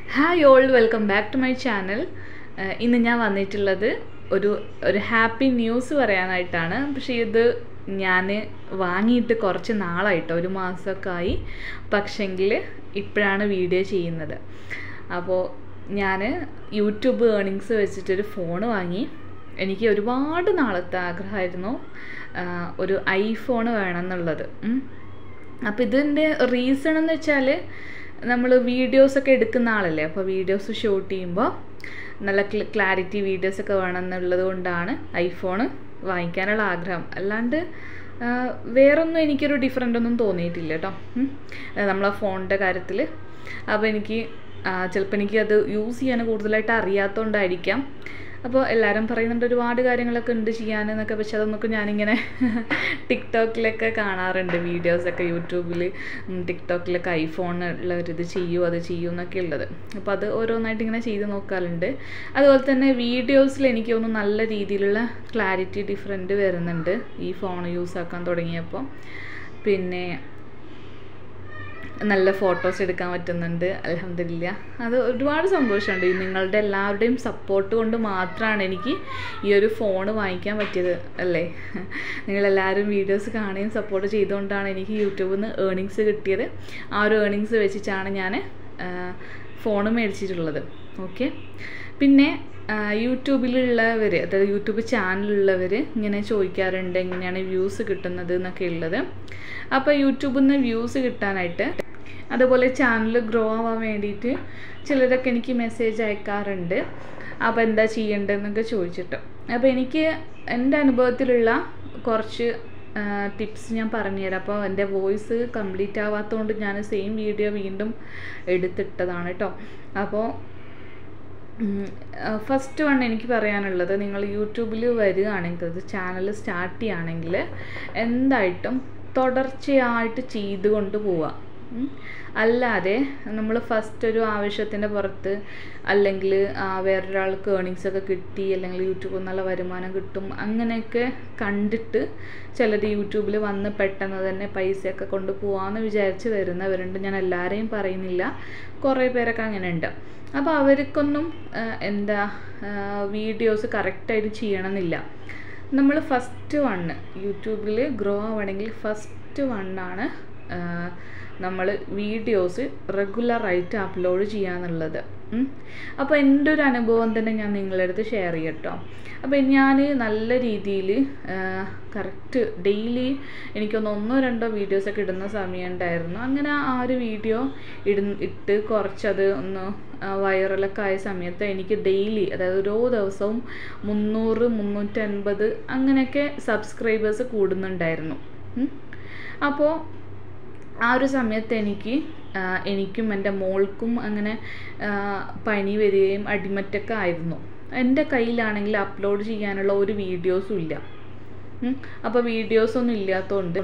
Hi all welcome back to my channel ഇന്ന് ഞാൻ വന്നിട്ടുള്ളത് ഒരു ഒരു ഹാപ്പി ന്യൂസ് പറയാനായിട്ടാണ് പക്ഷേ ഇത് ഞാൻ വാങ്ങിയിട്ട് കുറച്ച് നാളായിട്ടോ ഒരു മാസമൊക്കെ ആയി പക്ഷെങ്കിൽ ഇപ്പോഴാണ് വീഡിയോ ചെയ്യുന്നത് അപ്പോൾ ഞാൻ യൂട്യൂബ് ഏണിങ്സ് വെച്ചിട്ടൊരു ഫോൺ വാങ്ങി എനിക്ക് ഒരുപാട് നാളത്തെ ആഗ്രഹമായിരുന്നു ആ, ഒരു ഐഫോൺ വേണം എന്നുള്ളത് ഉം. അപ്പോൾ ഇതിൻ്റെ റീസൺ എന്ന് വെച്ചാൽ നമ്മൾ വീഡിയോസൊക്കെ എടുക്കുന്ന ആളല്ലേ അപ്പോൾ വീഡിയോസ് ഷൂട്ട് ചെയ്യുമ്പോൾ നല്ല ക്ലാരിറ്റി വീഡിയോസൊക്കെ വേണം എന്നുള്ളത് കൊണ്ടാണ് ഐഫോൺ വാങ്ങിക്കാനുള്ള ആഗ്രഹം അല്ലാണ്ട് ആ, വേറൊന്നും എനിക്കൊരു ഡിഫറൻ്റ് ഒന്നും തോന്നിയിട്ടില്ല കേട്ടോ ഉം. അത് നമ്മളെ ഫോണിൻ്റെ കാര്യത്തിൽ അപ്പോൾ എനിക്ക് ചിലപ്പോൾ എനിക്ക് അത് യൂസ് ചെയ്യാൻ കൂടുതലായിട്ട് അറിയാത്തതുകൊണ്ടായിരിക്കാം അപ്പോൾ എല്ലാവരും പറയുന്നുണ്ട് ഒരുപാട് കാര്യങ്ങളൊക്കെ ഉണ്ട് ചെയ്യാനെന്നൊക്കെ പക്ഷെ അതൊന്നൊക്കെ ഞാനിങ്ങനെ ടിക്ടോക്കിലൊക്കെ കാണാറുണ്ട് വീഡിയോസൊക്കെ യൂട്യൂബിൽ ടിക്ടോക്കിലൊക്കെ ഐഫോൺ ഉള്ളവരിത് ചെയ്യൂ അത് ചെയ്യൂ എന്നൊക്കെ ഉള്ളത് അപ്പോൾ അത് ഓരോന്നായിട്ട് ഇങ്ങനെ ചെയ്ത് നോക്കാറുണ്ട് അതുപോലെ തന്നെ വീഡിയോസിൽ എനിക്ക് തോന്നുന്നു നല്ല രീതിയിലുള്ള ക്ലാരിറ്റി ഡിഫറൻറ്റ് വരുന്നുണ്ട് ഈ ഫോൺ യൂസ് ആക്കാൻ തുടങ്ങിയപ്പോൾ പിന്നെ നല്ല ഫോട്ടോസ് എടുക്കാൻ പറ്റുന്നുണ്ട് അലഹമില്ല അത് ഒരുപാട് സന്തോഷമുണ്ട് ഈ നിങ്ങളുടെ എല്ലാവരുടെയും സപ്പോർട്ട് കൊണ്ട് മാത്രമാണ് എനിക്ക് ഈ ഒരു ഫോൺ വാങ്ങിക്കാൻ പറ്റിയത് അല്ലേ നിങ്ങളെല്ലാവരും വീഡിയോസ് കാണുകയും സപ്പോർട്ട് ചെയ്തുകൊണ്ടാണ് എനിക്ക് യൂട്യൂബിൽ നിന്ന് ഏണിങ്സ് കിട്ടിയത് ആ ഒരു ഏണിങ്സ് വെച്ചിട്ടാണ് ഞാൻ ഫോൺ മേടിച്ചിട്ടുള്ളത് ഓക്കെ പിന്നെ യൂട്യൂബിലുള്ളവർ അതായത് യൂട്യൂബ് ചാനലുള്ളവർ ഇങ്ങനെ ചോദിക്കാറുണ്ട് എങ്ങനെയാണ് വ്യൂസ് കിട്ടുന്നത് എന്നൊക്കെ ഉള്ളത് അപ്പോൾ യൂട്യൂബിൽ നിന്ന് വ്യൂസ് കിട്ടാനായിട്ട് അതുപോലെ ചാനൽ ഗ്രോ ആവാൻ വേണ്ടിയിട്ട് ചിലരൊക്കെ എനിക്ക് മെസ്സേജ് അയക്കാറുണ്ട് അപ്പോൾ എന്താ ചെയ്യേണ്ടതെന്നൊക്കെ ചോദിച്ചിട്ട് അപ്പോൾ എനിക്ക് എൻ്റെ അനുഭവത്തിലുള്ള കുറച്ച് ടിപ്സ് ഞാൻ പറഞ്ഞുതരാം അപ്പോൾ എൻ്റെ വോയിസ് കംപ്ലീറ്റ് ആവാത്തതുകൊണ്ട് ഞാൻ സെയിം വീഡിയോ വീണ്ടും എടുത്തിട്ടതാണ് കേട്ടോ അപ്പോൾ ഫസ്റ്റ് വൺ എനിക്ക് പറയാനുള്ളത് നിങ്ങൾ യൂട്യൂബിൽ വരികയാണെങ്കിൽ അത് ചാനൽ സ്റ്റാർട്ട് ചെയ്യുകയാണെങ്കിൽ എന്തായിട്ടും തുടർച്ചയായിട്ട് ചെയ്തുകൊണ്ട് പോവുക ഉം. അല്ലാതെ നമ്മൾ ഫസ്റ്റ് ഒരു ആവശ്യത്തിൻ്റെ പുറത്ത് അല്ലെങ്കിൽ വേറൊരാൾക്ക് ഏണിങ്സ് ഒക്കെ കിട്ടി അല്ലെങ്കിൽ യൂട്യൂബിൽ നല്ല വരുമാനം കിട്ടും അങ്ങനെയൊക്കെ കണ്ടിട്ട് ചിലർ യൂട്യൂബിൽ വന്ന് പെട്ടെന്ന് തന്നെ പൈസയൊക്കെ കൊണ്ട് പോകാമെന്ന് വിചാരിച്ച് വരുന്നവരുണ്ട് ഞാൻ എല്ലാവരെയും പറയുന്നില്ല കുറേ പേരൊക്കെ അങ്ങനെ ഉണ്ട് അപ്പോൾ അവർക്കൊന്നും ആ, എന്താ വീഡിയോസ് കറക്റ്റായിട്ട് ചെയ്യണമെന്നില്ല നമ്മൾ ഫസ്റ്റ് വണ്ണ് യൂട്യൂബിൽ ഗ്രോ ആവണമെങ്കിൽ ഫസ്റ്റ് വണ്ണാണ് നമ്മൾ വീഡിയോസ് റെഗുലറായിട്ട് അപ്ലോഡ് ചെയ്യാന്നുള്ളത് ഉം. അപ്പോൾ എൻ്റെ ഒരു അനുഭവം തന്നെ ഞാൻ നിങ്ങളുടെ അടുത്ത് ഷെയർ ചെയ്യട്ടോ അപ്പോൾ ഞാൻ നല്ല രീതിയിൽ കറക്റ്റ് ഡെയിലി എനിക്കൊന്ന് ഒന്നോ രണ്ടോ വീഡിയോസൊക്കെ ഇടുന്ന സമയം ഉണ്ടായിരുന്നു അങ്ങനെ ആ ഒരു വീഡിയോ ഇട ഇട്ട് കുറച്ചത് ഒന്ന് വൈറലൊക്കെ ആയ സമയത്ത് എനിക്ക് ഡെയിലി അതായത് ഓരോ ദിവസവും മുന്നൂറ് മുന്നൂറ്റൻപത് അങ്ങനെയൊക്കെ സബ്സ്ക്രൈബേഴ്സ് കൂടുന്നുണ്ടായിരുന്നു ഉം. അപ്പോൾ ആ ഒരു സമയത്ത് എനിക്ക് ആ, എനിക്കും എൻ്റെ മോൾക്കും അങ്ങനെ ആ, പനി വരികയും അടിമറ്റൊക്കെ ആയിരുന്നു എൻ്റെ കയ്യിലാണെങ്കിൽ അപ്ലോഡ് ചെയ്യാനുള്ള ഒരു വീഡിയോസും ഇല്ല ഉം. അപ്പോൾ വീഡിയോസൊന്നും ഇല്ലാത്തതുകൊണ്ട്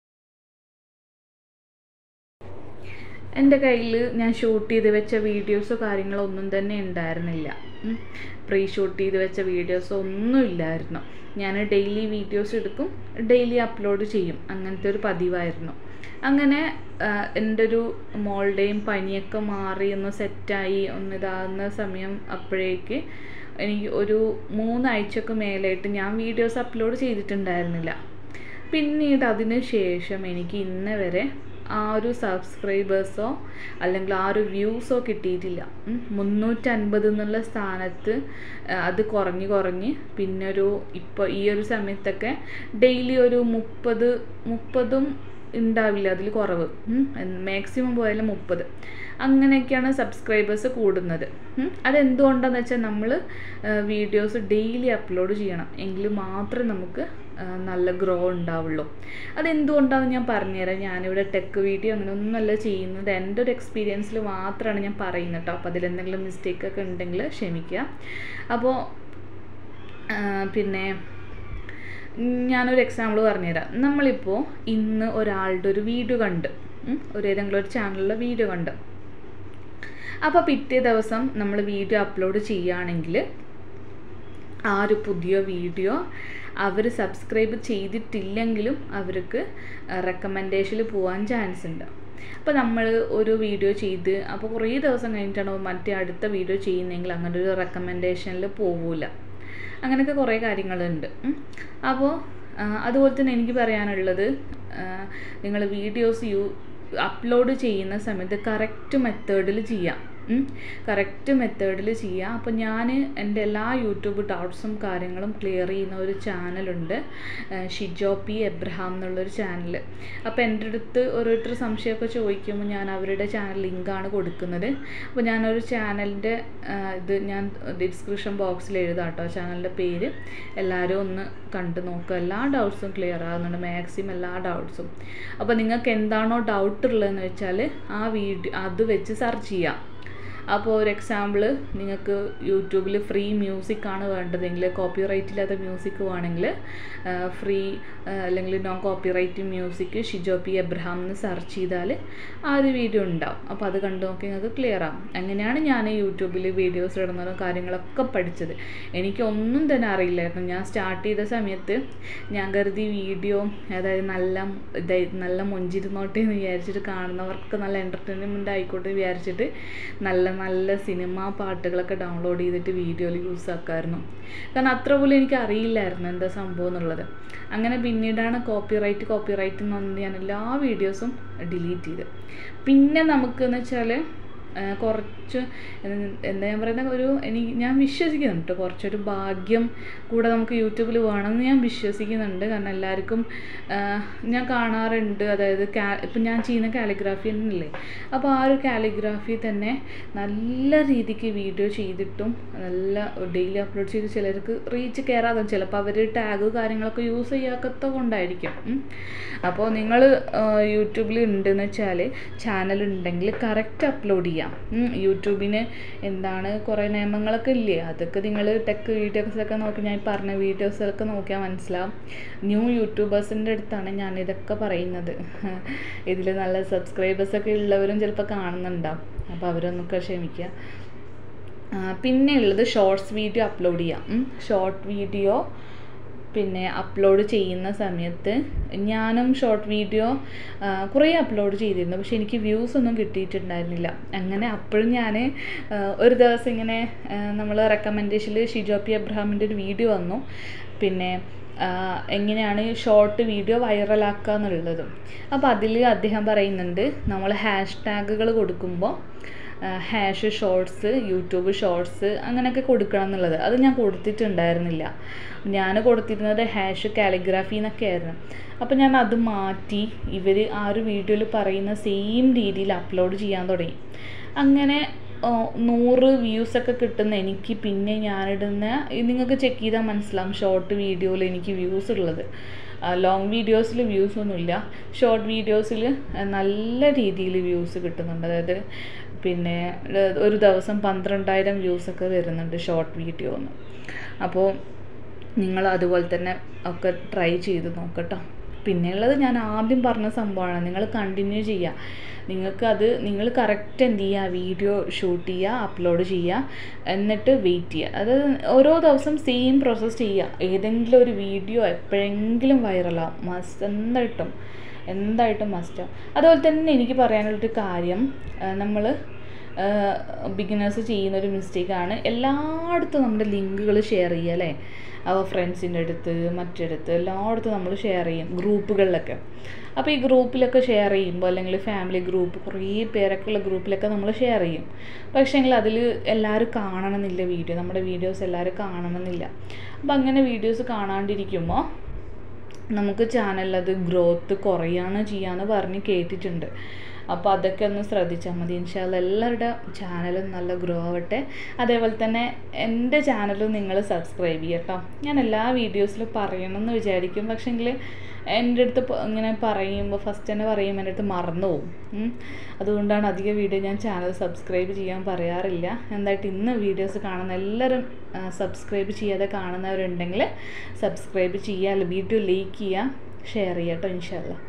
എൻ്റെ കയ്യിൽ ഞാൻ ഷൂട്ട് ചെയ്ത് വെച്ച വീഡിയോസോ കാര്യങ്ങളോ ഒന്നും തന്നെ ഉണ്ടായിരുന്നില്ല പ്രീ ഷൂട്ട് ചെയ്ത് വെച്ച വീഡിയോസോ ഒന്നും ഇല്ലായിരുന്നു ഞാൻ ഡെയിലി വീഡിയോസ് എടുക്കും ഡെയിലി അപ്ലോഡ് ചെയ്യും അങ്ങനത്തെ ഒരു പതിവായിരുന്നു അങ്ങനെ ആ, എൻ്റെ ഒരു മോളുടെയും പനിയൊക്കെ മാറി ഒന്ന് സെറ്റായി ഒന്ന് ഇതാകുന്ന സമയം അപ്പോഴേക്ക് എനിക്ക് ഒരു മൂന്നാഴ്ചക്ക് മേലായിട്ട് ഞാൻ വീഡിയോസ് അപ്ലോഡ് ചെയ്തിട്ടുണ്ടായിരുന്നില്ല പിന്നീട് അതിന് ശേഷം എനിക്ക് ഇന്ന് വരെ ആ ഒരു സബ്സ്ക്രൈബേഴ്സോ അല്ലെങ്കിൽ ആ ഒരു വ്യൂസോ കിട്ടിയിട്ടില്ല ഉം. മുന്നൂറ്റൻപത് എന്നുള്ള സ്ഥാനത്ത് ആ, അത് കുറഞ്ഞ് കുറഞ്ഞ് പിന്നെ ഒരു ഇപ്പോൾ ഈ ഒരു സമയത്തൊക്കെ ഡെയിലി ഒരു മുപ്പത് മുപ്പതും ഉണ്ടാവില്ല അതിൽ കുറവ് മാക്സിമം പോയാലും മുപ്പത് അങ്ങനെയൊക്കെയാണ് സബ്സ്ക്രൈബേഴ്സ് കൂടുന്നത് ഉം. അതെന്തുകൊണ്ടാണെന്ന് വെച്ചാൽ നമ്മൾ വീഡിയോസ് ഡെയിലി അപ്ലോഡ് ചെയ്യണം എങ്കിൽ മാത്രമേ നമുക്ക് ആ, നല്ല ഗ്രോ ഉണ്ടാവുള്ളൂ അതെന്തുകൊണ്ടാണെന്ന് ഞാൻ പറഞ്ഞുതരാം ഞാനിവിടെ ടെക് വീഡിയോ അങ്ങനെ ഒന്നുമല്ല ചെയ്യുന്നത് എൻ്റെ ഒരു എക്സ്പീരിയൻസിൽ മാത്രമാണ് ഞാൻ പറയുന്നത് കേട്ടോ അപ്പോൾ അതിലെന്തെങ്കിലും മിസ്റ്റേക്ക് ഒക്കെ ഉണ്ടെങ്കിൽ ക്ഷമിക്കുക അപ്പോൾ ആ, പിന്നെ ഞാനൊരു എക്സാമ്പിൾ പറഞ്ഞുതരാം നമ്മളിപ്പോൾ ഇന്ന് ഒരാളുടെ ഒരു വീഡിയോ കണ്ട് ഉം, ഒരു ഏതെങ്കിലും ഒരു ചാനലിലെ വീഡിയോ കണ്ട് അപ്പോൾ പിറ്റേ ദിവസം നമ്മൾ വീഡിയോ അപ്ലോഡ് ചെയ്യുകയാണെങ്കിൽ ആ ഒരു പുതിയ വീഡിയോ അവർ സബ്സ്ക്രൈബ് ചെയ്തിട്ടില്ലെങ്കിലും അവർക്ക് റെക്കമെൻഡേഷനിൽ പോകാൻ ചാൻസ് ഉണ്ട് അപ്പോൾ നമ്മൾ ഒരു വീഡിയോ ചെയ്ത് അപ്പോൾ കുറേ ദിവസം കഴിഞ്ഞിട്ടാണ് മറ്റേ അടുത്ത വീഡിയോ ചെയ്യുന്നതെങ്കിൽ അങ്ങനെ ഒരു റെക്കമെൻഡേഷനിൽ പോവില്ല അങ്ങനെയൊക്കെ കുറേ കാര്യങ്ങളുണ്ട് ഉം. അപ്പോൾ ആ, അതുപോലെ തന്നെ എനിക്ക് പറയാനുള്ളത് നിങ്ങൾ വീഡിയോസ് യൂ അപ്ലോഡ് ചെയ്യുന്ന സമയത്ത് കറക്റ്റ് മെത്തേഡിൽ ചെയ്യാം കറക്റ്റ് മെത്തേഡിൽ ചെയ്യാം അപ്പോൾ ഞാൻ എൻ്റെ എല്ലാ യൂട്യൂബ് ഡൗട്ട്സും കാര്യങ്ങളും ക്ലിയർ ചെയ്യുന്ന ഒരു ചാനലുണ്ട് ഷിജോ പി എബ്രഹാം എന്നുള്ളൊരു ചാനൽ അപ്പോൾ എൻ്റെ അടുത്ത് ഓരോരുത്തർ സംശയമൊക്കെ ചോദിക്കുമ്പോൾ ഞാൻ അവരുടെ ചാനൽ ലിങ്കാണ് കൊടുക്കുന്നത് അപ്പോൾ ഞാനൊരു ചാനലിൻ്റെ ഇത് ഞാൻ ഡിസ്ക്രിപ്ഷൻ ബോക്സിൽ എഴുതാം കേട്ടോ ചാനലിൻ്റെ പേര് എല്ലാവരും ഒന്ന് കണ്ടു നോക്കുക എല്ലാ ഡൗട്ട്സും ക്ലിയർ ആകുന്നുണ്ട് മാക്സിമം എല്ലാ ഡൗട്ട്സും അപ്പോൾ നിങ്ങൾക്ക് എന്താണോ ഡൗട്ട് ഉള്ളതെന്ന് വെച്ചാൽ ആ വീഡിയോ അത് വെച്ച് സെർച്ച് ചെയ്യാം അപ്പോൾ ഒരു എക്സാമ്പിൾ നിങ്ങൾക്ക് യൂട്യൂബിൽ ഫ്രീ മ്യൂസിക് ആണ് വേണ്ടതെങ്കിൽ കോപ്പി റൈറ്റ് ഇല്ലാത്ത മ്യൂസിക് വേണമെങ്കിൽ ഫ്രീ അല്ലെങ്കിൽ non copyright music Shijo P Abraham എന്ന് സെർച്ച് ചെയ്താൽ ആ ഒരു വീഡിയോ ഉണ്ടാവും അപ്പോൾ അത് കണ്ടു നോക്കി നിങ്ങൾക്ക് ക്ലിയർ ആവും അങ്ങനെയാണ് ഞാൻ യൂട്യൂബിൽ വീഡിയോസ് ഇടുന്നതും കാര്യങ്ങളൊക്കെ പഠിച്ചത് എനിക്കൊന്നും തന്നെ അറിയില്ലായിരുന്നു ഞാൻ സ്റ്റാർട്ട് ചെയ്ത സമയത്ത് ഞാൻ കരുതി വീഡിയോ അതായത് നല്ല ഇതായി നല്ല മൊഞ്ചിരുന്നോട്ടെ എന്ന് വിചാരിച്ചിട്ട് കാണുന്നവർക്ക് നല്ല എൻ്റർടൈൻമെൻ്റ് ആയിക്കോട്ടെ എന്ന് വിചാരിച്ചിട്ട് നല്ല നല്ല സിനിമ പാട്ടുകളൊക്കെ ഡൗൺലോഡ് ചെയ്തിട്ട് വീഡിയോയിൽ യൂസ് ആക്കാമായിരുന്നു കാരണം അത്ര പോലും എനിക്ക് അറിയില്ലായിരുന്നു എന്താ സംഭവം എന്നുള്ളത് അങ്ങനെ പിന്നീടാണ് കോപ്പി റൈറ്റ് കോപ്പി റൈറ്റ് എന്ന് പറഞ്ഞ് ഞാൻ എല്ലാ വീഡിയോസും ഡിലീറ്റ് ചെയ്ത് പിന്നെ നമുക്ക് എന്ന് വെച്ചാൽ കുറച്ച് എന്ത് എന്താ ഞാൻ പറയുന്നത് ഒരു എനിക്ക് ഞാൻ വിശ്വസിക്കുന്നുണ്ട് കേട്ടോ കുറച്ചൊരു ഭാഗ്യം കൂടെ നമുക്ക് യൂട്യൂബിൽ വേണമെന്ന് ഞാൻ വിശ്വസിക്കുന്നുണ്ട് കാരണം എല്ലാവർക്കും ഞാൻ കാണാറുണ്ട് അതായത് കാ ഇപ്പം ഞാൻ ചെയ്യുന്ന കാലിഗ്രാഫി തന്നെയല്ലേ അപ്പോൾ ആ ഒരു കാലിഗ്രാഫി തന്നെ നല്ല രീതിക്ക് വീഡിയോ ചെയ്തിട്ടും നല്ല ഡെയിലി അപ്ലോഡ് ചെയ്ത് ചിലർക്ക് റീച്ച് കയറാതെ ചിലപ്പോൾ അവർ ടാഗ് കാര്യങ്ങളൊക്കെ യൂസ് ചെയ്യാത്ത കൊണ്ടായിരിക്കും ഉം. അപ്പോൾ നിങ്ങൾ യൂട്യൂബിൽ ഉണ്ടെന്ന് വെച്ചാൽ ചാനൽ ഉണ്ടെങ്കിൽ കറക്റ്റ് അപ്ലോഡ് ചെയ്യാം ഉം. യൂട്യൂബിന് എന്താണ് കുറേ നിയമങ്ങളൊക്കെ ഇല്ലേ അതൊക്കെ നിങ്ങൾ ടെക് വീഡിയോസൊക്കെ നോക്കി ഞാൻ ഈ പറഞ്ഞ വീഡിയോസൊക്കെ നോക്കിയാൽ മനസ്സിലാവും ന്യൂ യൂട്യൂബേഴ്സിൻ്റെ അടുത്താണ് ഞാൻ ഇതൊക്കെ പറയുന്നത് ഇതിൽ നല്ല സബ്സ്ക്രൈബേഴ്സൊക്കെ ഉള്ളവരും ചിലപ്പോൾ കാണുന്നുണ്ടാവും അപ്പോൾ അവരൊന്നൊക്കെ ക്ഷമിക്കുക ആ, പിന്നെ ഉള്ളത് ഷോർട്സ് വീഡിയോ അപ്ലോഡ് ചെയ്യാം ഷോർട്ട് വീഡിയോ പിന്നെ അപ്ലോഡ് ചെയ്യുന്ന സമയത്ത് ഞാനും ഷോർട്ട് വീഡിയോ കുറേ അപ്ലോഡ് ചെയ്തിരുന്നു പക്ഷെ എനിക്ക് വ്യൂസ് ഒന്നും കിട്ടിയിട്ടുണ്ടായിരുന്നില്ല അങ്ങനെ അപ്പോഴും ഞാൻ ഒരു ദിവസം ഇങ്ങനെ നമ്മൾ റെക്കമെൻഡേഷനിൽ ഷിജോ പി അബ്രഹാമിൻ്റെ ഒരു വീഡിയോ വന്നു പിന്നെ ആ, എങ്ങനെയാണ് ഷോർട്ട് വീഡിയോ വൈറലാക്കുക എന്നുള്ളത് അപ്പോൾ അതിൽ അദ്ദേഹം പറയുന്നുണ്ട് നമ്മൾ ഹാഷ് ടാഗുകൾ കൊടുക്കുമ്പോൾ ഹാഷ് ഷോർട്സ് യൂട്യൂബ് ഷോർട്സ് അങ്ങനെയൊക്കെ കൊടുക്കണം എന്നുള്ളത് അത് ഞാൻ കൊടുത്തിട്ടുണ്ടായിരുന്നില്ല ഞാൻ കൊടുത്തിരുന്നത് ഹാഷ് കാലിഗ്രാഫി എന്നൊക്കെ ആയിരുന്നു അപ്പോൾ ഞാൻ അത് മാറ്റി ഇവർ ആ ഒരു വീഡിയോയിൽ പറയുന്ന സെയിം രീതിയിൽ അപ്ലോഡ് ചെയ്യാൻ തുടങ്ങി അങ്ങനെ ഓ, നൂറ് വ്യൂസൊക്കെ കിട്ടുന്ന എനിക്ക് പിന്നെ ഞാനിടുന്ന ഇത് നിങ്ങൾക്ക് ചെക്ക് ചെയ്താൽ മനസ്സിലാവും ഷോർട്ട് വീഡിയോയിൽ എനിക്ക് വ്യൂസ് ഉള്ളത് ലോങ് വീഡിയോസിൽ വ്യൂസ് ഒന്നുമില്ല ഷോർട്ട് വീഡിയോസിൽ നല്ല രീതിയിൽ വ്യൂസ് കിട്ടുന്നുണ്ട് അതായത് പിന്നെ ഏർ ഒരു ദിവസം പന്ത്രണ്ടായിരം വ്യൂസൊക്കെ വരുന്നുണ്ട് ഷോർട്ട് വീഡിയോന്ന് അപ്പോൾ നിങ്ങൾ അതുപോലെ തന്നെ ഒക്കെ ട്രൈ ചെയ്ത് നോക്കട്ടോ പിന്നെയുള്ളത് ഞാൻ ആദ്യം പറഞ്ഞ സംഭവമാണ് നിങ്ങൾ കണ്ടിന്യൂ ചെയ്യുക നിങ്ങൾക്ക് അത് നിങ്ങൾ കറക്റ്റ് എന്ത് ചെയ്യുക വീഡിയോ ഷൂട്ട് ചെയ്യുക അപ്ലോഡ് ചെയ്യുക എന്നിട്ട് വെയിറ്റ് ചെയ്യുക അത് ഓരോ ദിവസം സെയിം പ്രോസസ്സ് ചെയ്യുക ഏതെങ്കിലും ഒരു വീഡിയോ എപ്പോഴെങ്കിലും വൈറലാവും മസ്റ്റ് എന്തായിട്ടും എന്തായിട്ടും മസ്റ്റാവും അതുപോലെ തന്നെ എനിക്ക് പറയാനുള്ളൊരു കാര്യം നമ്മൾ ബിഗിനേഴ്സ് ചെയ്യുന്നൊരു മിസ്റ്റേക്കാണ് എല്ലായിടത്തും നമ്മുടെ ലിങ്കുകൾ ഷെയർ ചെയ്യുക അല്ലേ അപ്പോൾ ഫ്രണ്ട്സിൻ്റെ അടുത്ത് മറ്റിടത്ത് എല്ലായിടത്തും നമ്മൾ ഷെയർ ചെയ്യും ഗ്രൂപ്പുകളിലൊക്കെ അപ്പോൾ ഈ ഗ്രൂപ്പിലൊക്കെ ഷെയർ ചെയ്യുമ്പോൾ അല്ലെങ്കിൽ ഫാമിലി ഗ്രൂപ്പ് കുറേ പേരൊക്കെ ഉള്ള ഗ്രൂപ്പിലൊക്കെ നമ്മൾ ഷെയർ ചെയ്യും പക്ഷേങ്കിൽ അതിൽ എല്ലാവരും കാണണമെന്നില്ല വീഡിയോ നമ്മുടെ വീഡിയോസ് എല്ലാവരും കാണണമെന്നില്ല അപ്പോൾ അങ്ങനെ വീഡിയോസ് കാണാണ്ടിരിക്കുമ്പോൾ നമുക്ക് ചാനലിൽ അത് ഗ്രോത്ത് കുറയാണ് ചെയ്യാന്ന് പറഞ്ഞ് കേട്ടിട്ടുണ്ട് അപ്പോൾ അതൊക്കെ ഒന്ന് ശ്രദ്ധിച്ചാൽ മതി ഇൻഷാല്ല എല്ലാവരുടെ ചാനലും നല്ല ഗ്രോ ആവട്ടെ അതേപോലെ തന്നെ എൻ്റെ ചാനലും നിങ്ങൾ സബ്സ്ക്രൈബ് ചെയ്യട്ടോ ഞാൻ എല്ലാ വീഡിയോസിലും പറയണമെന്ന് വിചാരിക്കും പക്ഷേങ്കിൽ എൻ്റെ അടുത്ത് പ- ഇങ്ങനെ പറയുമ്പോൾ ഫസ്റ്റ് തന്നെ പറയുമ്പോൾ എൻ്റെ അടുത്ത് മറന്നു പോകും ഉം. അതുകൊണ്ടാണ് അധിക വീഡിയോ ഞാൻ ചാനൽ സബ്സ്ക്രൈബ് ചെയ്യാൻ പറയാറില്ല എന്തായിട്ട് ഇന്ന് വീഡിയോസ് കാണുന്ന എല്ലാവരും സബ്സ്ക്രൈബ് ചെയ്യാതെ കാണുന്നവരുണ്ടെങ്കിൽ സബ്സ്ക്രൈബ് ചെയ്യുക വീഡിയോ ലൈക്ക് ചെയ്യുക ഷെയർ ചെയ്യുക കേട്ടോ ഇൻഷാല്ല